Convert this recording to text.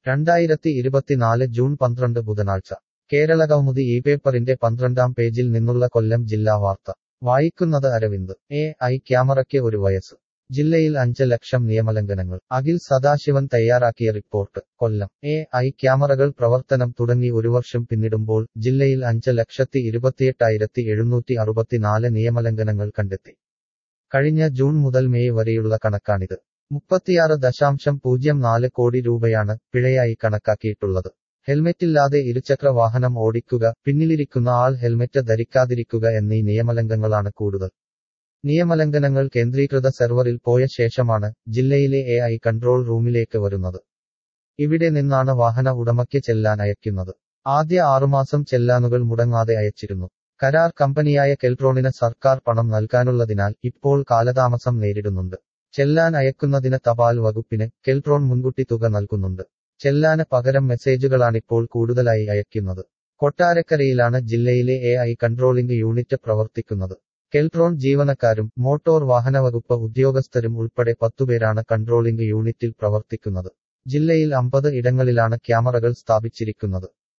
രണ്ടായിരത്തി ഇരുപത്തിനാല് ജൂൺ പന്ത്രണ്ട് ബുധനാഴ്ച കേരള കൗമുദി ഈ പേപ്പറിന്റെ പന്ത്രണ്ടാം പേജിൽ നിന്നുള്ള കൊല്ലം ജില്ലാ വാർത്ത വായിക്കുന്നത് അരവിന്ദ് എ ഐ ക്യാമറയ്ക്ക് ഒരു വയസ്സ് ജില്ലയിൽ അഞ്ച് ലക്ഷം നിയമലംഘനങ്ങൾ അഖിൽ സദാശിവൻ തയ്യാറാക്കിയ റിപ്പോർട്ട് കൊല്ലം എ ഐ ക്യാമറകൾ പ്രവർത്തനം തുടങ്ങി ഒരു വർഷം പിന്നിടുമ്പോൾ ജില്ലയിൽ അഞ്ച് ലക്ഷത്തി ഇരുപത്തിയെട്ടായിരത്തി എഴുന്നൂറ്റി അറുപത്തിനാല് നിയമലംഘനങ്ങൾ കണ്ടെത്തി കഴിഞ്ഞ ജൂൺ മുതൽ മെയ് വരെയുള്ള കണക്കാണിത് മുപ്പത്തിയാറ് ദശാംശം പൂജ്യം നാല് കോടി രൂപയാണ് പിഴയായി കണക്കാക്കിയിട്ടുള്ളത് ഹെൽമെറ്റില്ലാതെ ഇരുചക്ര വാഹനം ഓടിക്കുക പിന്നിലിരിക്കുന്ന ആൾ ഹെൽമെറ്റ് ധരിക്കാതിരിക്കുക എന്നീ നിയമലംഘനങ്ങളാണ് കൂടുതൽ നിയമലംഘനങ്ങൾ കേന്ദ്രീകൃത സെർവറിൽ പോയ ശേഷമാണ് ജില്ലയിലെ എ ഐ കൺട്രോൾ റൂമിലേക്ക് വരുന്നത് ഇവിടെ നിന്നാണ് വാഹന ഉടമയ്ക്ക് ചെല്ലാൻ അയക്കുന്നത് ആദ്യ ആറുമാസം ചെല്ലാനുകൾ മുടങ്ങാതെ അയച്ചിരുന്നു കരാർ കമ്പനിയായ കെൽട്രോണിന് സർക്കാർ പണം നൽകാനുള്ളതിനാൽ ഇപ്പോൾ കാലതാമസം നേരിടുന്നുണ്ട് ചെല്ലാൻ അയക്കുന്നതിന് തപാൽ വകുപ്പിന് കെൽട്രോൺ മുൻകൂട്ടി തുക നൽകുന്നുണ്ട് ചെല്ലാന് പകരം മെസ്സേജുകളാണിപ്പോൾ കൂടുതലായി അയക്കുന്നത് കൊട്ടാരക്കരയിലാണ് ജില്ലയിലെ എ ഐ കൺട്രോളിംഗ് യൂണിറ്റ് പ്രവർത്തിക്കുന്നത് കെൽട്രോൺ ജീവനക്കാരും മോട്ടോർ വാഹന വകുപ്പ് ഉദ്യോഗസ്ഥരും ഉൾപ്പെടെ പത്തുപേരാണ് കൺട്രോളിംഗ് യൂണിറ്റിൽ പ്രവർത്തിക്കുന്നത് ജില്ലയിൽ അമ്പത് ഇടങ്ങളിലാണ് ക്യാമറകൾ സ്ഥാപിച്ചിരിക്കുന്നത്